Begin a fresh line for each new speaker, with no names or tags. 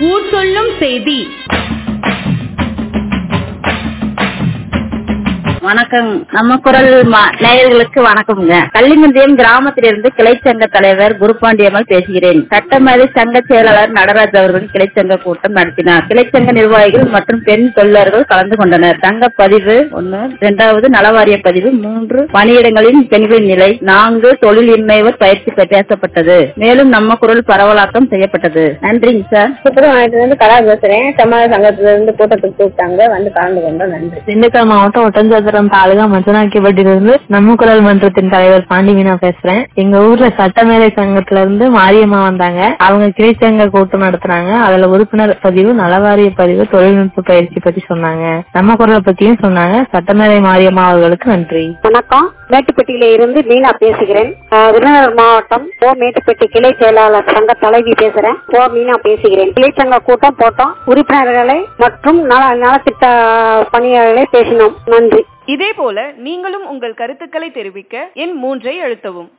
ஊர் சொல்லும் செய்தி
வணக்கம் நம்ம குரல் ம- நேயர்களுக்கு வணக்கம்ங்க கள்ளிமந்தியம் கிராமத்திலிருந்து கிளைச்சங்க தலைவர் குருபாண்டியம்மல் பேசுகிறேன் சட்டமேதை சங்க செயலாளர் நடராஜ் அவர்கள் கிளைச்சங்க கூட்டம் நடத்தினார் கிளைச்சங்க நிர்வாகிகள் மற்றும் பெண் தொழிலாளர்கள் கலந்து கொண்டனர் சங்க பதிவு ஒன்னு இரண்டாவது நலவாரிய பதிவு மூன்று பணியிடங்களின் பெண்களின் நிலை நான்கு தொழில் இன்மைவர் பயிற்சி பேசப்பட்டது மேலும் நம்ம குரல் பரவலாக்கம் செய்யப்பட்டது நன்றிங்க சார்
சுப்பிரமணியத்துல இருந்து கலா பேசுறேன் சமாத சங்கத்துல இருந்து கூட்டத்துக்கு கூப்பிட்டாங்க வந்து கலந்து கொண்டோம் நன்றி
திண்டுக்கல் மாவட்டம் ஒட்டஞ்சத்திரம் தாலுகா மஞ்சனாக்கிப்பட்டியிலிருந்து நம்ம குரல் மன்றத்தின் தலைவர் பாண்டி மீனா பேசுறேன் எங்க ஊர்ல சட்டமேலை சங்கத்துல இருந்து மாரியம்மா வந்தாங்க அவங்க கிளைச்சங்க கூட்டம் நடத்துனாங்க அதுல உறுப்பினர் பதிவு நலவாரிய பதிவு தொழில்நுட்ப பயிற்சி பத்தி சொன்னாங்க நம்ம குரலை பத்தியும் சொன்னாங்க சட்டமேலை மாரியம்மா அவர்களுக்கு நன்றி
வணக்கம் மேட்டுப்பட்டியில இருந்து மீனா பேசுகிறேன் அஹ், விருதுநகர் மாவட்டம் ஓ மேட்டுப்பட்டி கிளை செயலாளர் சங்க தலைவி பேசுறேன் ஓ மீனா பேசுகிறேன் கிளை சங்க கூட்டம் போட்டோம் உறுப்பினர்களை மற்றும் நல நலத்திட்ட பணியாளர்களை பேசினோம் நன்றி
இதே போல நீங்களும் உங்கள் கருத்துக்களை தெரிவிக்க எண் மூன்றை அழுத்தவும்